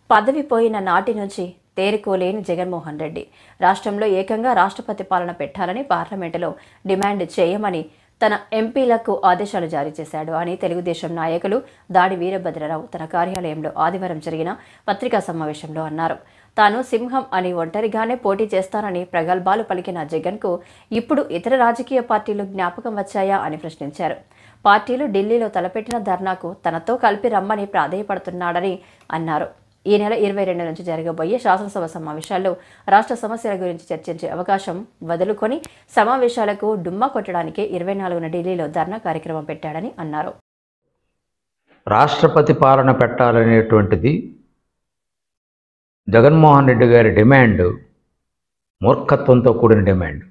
పదవి పోయిన నాటి నుంచి తేరుకోలేని జగన్మోహన్ రెడ్డి రాష్ట్రంలో ఏకంగా రాష్ట్రపతి పాలన పెట్టాలని పార్లమెంటులో డిమాండ్ చేయమని తన ఎంపీలకు ఆదేశాలు జారీ చేశాడు అని తెలుగుదేశం నాయకులు దాడి వీరభద్రరావు తన కార్యాలయంలో ఆదివారం జరిగిన పత్రికా సమావేశంలో అన్నారు తాను సింహం అని ఒంటరిగానే పోటీ చేస్తానని ప్రగల్భాలు పలికిన జగన్కు ఇప్పుడు ఇతర రాజకీయ పార్టీలు జ్ఞాపకం వచ్చాయా అని ప్రశ్నించారు పార్టీలు ఢిల్లీలో తలపెట్టిన ధర్నాకు తనతో కలిపి రమ్మని ప్రాధేయపడుతున్నాడని అన్నారు ఈ నెల ఇరవై రెండు నుంచి జరగబోయే శాసనసభ సమావేశాల్లో రాష్ట్ర సమస్యల గురించి చర్చించే అవకాశం వదులుకొని సమావేశాలకు డుమ్మా కొట్టడానికి ఇరవై నాలుగున ఢిల్లీలో ధర్నా కార్యక్రమం పెట్టాడని అన్నారు రాష్ట్రపతి పాలన పెట్టాలనేటువంటిది జగన్మోహన్ రెడ్డి గారి డిమాండ్ మూర్ఖత్వంతో కూడిన డిమాండ్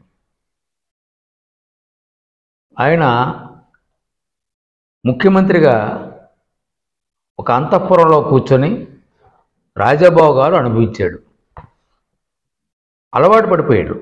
ఆయన ముఖ్యమంత్రిగా ఒక అంతఃపురంలో కూర్చొని రాజభోగాలు అనుభవించాడు అలవాటు పడిపోయాడు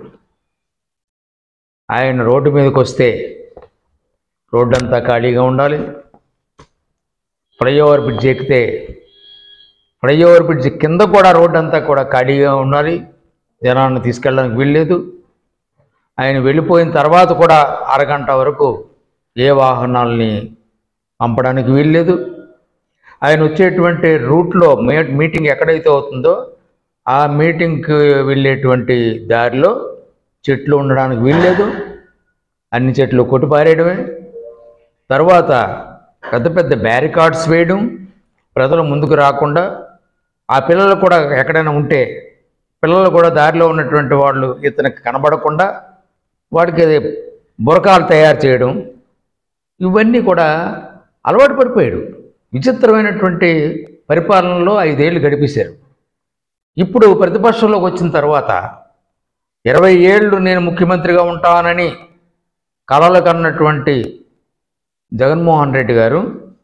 ఆయన రోడ్డు మీదకి వస్తే రోడ్డు అంతా ఖాళీగా ఉండాలి ఫ్లైఓవర్ బ్రిడ్జ్ ఎక్కితే ఫ్లైఓవర్ బ్రిడ్జ్ కింద కూడా రోడ్డు అంతా కూడా ఖాళీగా ఉండాలి జనాన్ని తీసుకెళ్ళడానికి వీల్లేదు ఆయన వెళ్ళిపోయిన తర్వాత కూడా అరగంట వరకు ఏ వాహనాల్ని పంపడానికి వీల్లేదు ఆయన వచ్చేటువంటి రూట్లో మే మీటింగ్ ఎక్కడైతే అవుతుందో ఆ మీటింగ్కి వెళ్ళేటువంటి దారిలో చెట్లు ఉండడానికి వీల్లేదు అన్ని చెట్లు కొట్టిపారేయడమే తర్వాత పెద్ద పెద్ద బ్యారికాడ్స్ వేయడం ప్రజలు ముందుకు రాకుండా ఆ పిల్లలు కూడా ఎక్కడైనా ఉంటే పిల్లలు కూడా దారిలో ఉన్నటువంటి వాళ్ళు ఇతనికి కనబడకుండా వాడికి అది బురకాలు తయారు చేయడం ఇవన్నీ కూడా అలవాటు పడిపోయాడు విచిత్రమైనటువంటి పరిపాలనలో ఐదేళ్ళు గడిపేశారు ఇప్పుడు ప్రతిపక్షంలోకి వచ్చిన తర్వాత ఇరవై ఏళ్ళు నేను ముఖ్యమంత్రిగా ఉంటానని కలలు కన్నటువంటి జగన్మోహన్ రెడ్డి గారు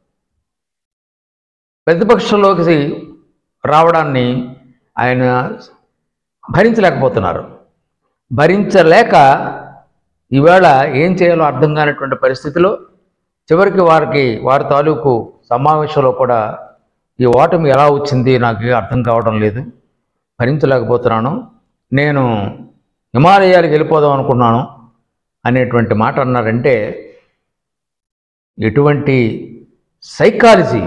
ప్రతిపక్షంలోకి రావడాన్ని ఆయన భరించలేకపోతున్నారు భరించలేక ఈవేళ ఏం చేయాలో అర్థం కానటువంటి పరిస్థితిలో చివరికి వారికి వారి తాలూకు సమావేశంలో కూడా ఈ ఓటమి ఎలా వచ్చింది నాకు అర్థం కావడం లేదు భరించలేకపోతున్నాను నేను హిమాలయాలకు వెళ్ళిపోదాం అనుకున్నాను అనేటువంటి మాట అన్నారంటే ఎటువంటి సైకాలజీ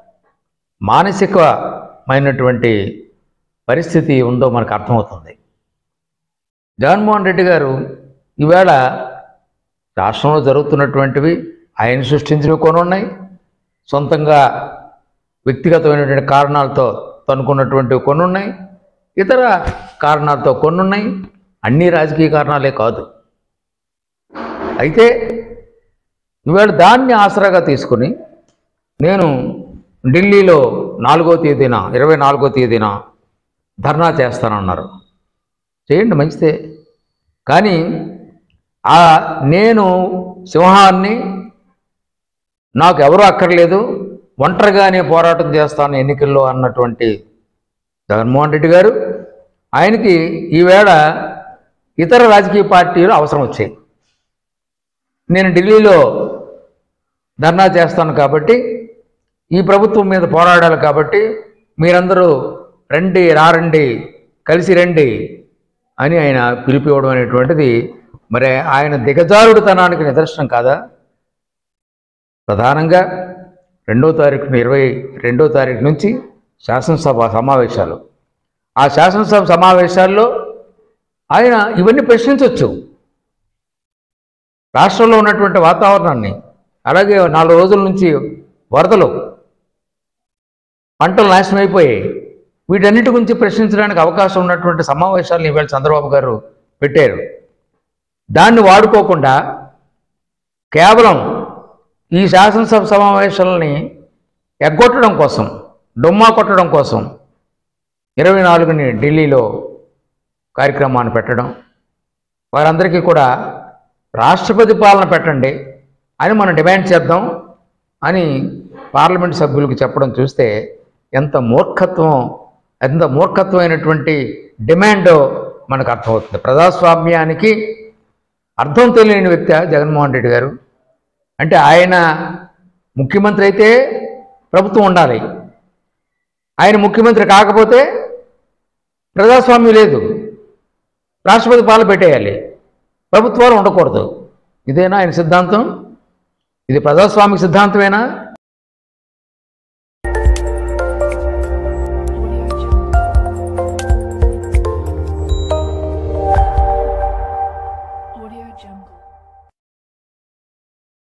మానసికమైనటువంటి పరిస్థితి ఉందో మనకు అర్థమవుతుంది జగన్మోహన్ రెడ్డి గారు ఈవేళ రాష్ట్రంలో జరుగుతున్నటువంటివి ఆయన సృష్టించినవి కొన్ని ఉన్నాయి సొంతంగా వ్యక్తిగతమైనటువంటి కారణాలతో తనుకున్నటువంటివి కొన్ని ఉన్నాయి ఇతర కారణాలతో కొన్ని ఉన్నాయి అన్ని రాజకీయ కారణాలే కాదు అయితే ఇవాళ దాన్ని ఆసరాగా తీసుకుని నేను ఢిల్లీలో నాలుగో తేదీన ఇరవై నాలుగో తేదీన ధర్నా చేస్తానన్నారు చేయండి మంచిదే కానీ ఆ నేను సింహాన్ని నాకు ఎవరు అక్కర్లేదు ఒంటరిగానే పోరాటం చేస్తాను ఎన్నికల్లో అన్నటువంటి జగన్మోహన్ రెడ్డి గారు ఆయనకి ఈవేళ ఇతర రాజకీయ పార్టీలు అవసరం వచ్చాయి నేను ఢిల్లీలో ధర్నా చేస్తాను కాబట్టి ఈ ప్రభుత్వం మీద పోరాడాలి కాబట్టి మీరందరూ రండి రారండి కలిసి రండి అని ఆయన పిలిపివ్వడం అనేటువంటిది మరి ఆయన దిగజారుడుతనానికి నిదర్శనం కాదా ప్రధానంగా రెండో తారీఖున ఇరవై రెండో తారీఖు నుంచి శాసనసభ సమావేశాలు ఆ శాసనసభ సమావేశాల్లో ఆయన ఇవన్నీ ప్రశ్నించవచ్చు రాష్ట్రంలో ఉన్నటువంటి వాతావరణాన్ని అలాగే నాలుగు రోజుల నుంచి వరదలు పంటలు నాశనం అయిపోయాయి వీటన్నిటి గురించి ప్రశ్నించడానికి అవకాశం ఉన్నటువంటి సమావేశాలను ఈవేళ చంద్రబాబు గారు పెట్టారు దాన్ని వాడుకోకుండా కేవలం ఈ శాసనసభ సమావేశాలని ఎగ్గొట్టడం కోసం డొమ్మా కొట్టడం కోసం ఇరవై నాలుగుని ఢిల్లీలో కార్యక్రమాన్ని పెట్టడం వారందరికీ కూడా రాష్ట్రపతి పాలన పెట్టండి అని మనం డిమాండ్ చేద్దాం అని పార్లమెంట్ సభ్యులకు చెప్పడం చూస్తే ఎంత మూర్ఖత్వం ఎంత మూర్ఖత్వమైనటువంటి డిమాండో మనకు అర్థమవుతుంది ప్రజాస్వామ్యానికి అర్థం తెలియని వ్యక్తి జగన్మోహన్ రెడ్డి గారు అంటే ఆయన ముఖ్యమంత్రి అయితే ప్రభుత్వం ఉండాలి ఆయన ముఖ్యమంత్రి కాకపోతే ప్రజాస్వామ్యం లేదు రాష్ట్రపతి పాలన పెట్టేయాలి ప్రభుత్వాలు ఉండకూడదు ఇదేనా ఆయన సిద్ధాంతం ఇది ప్రజాస్వామిక సిద్ధాంతమేనా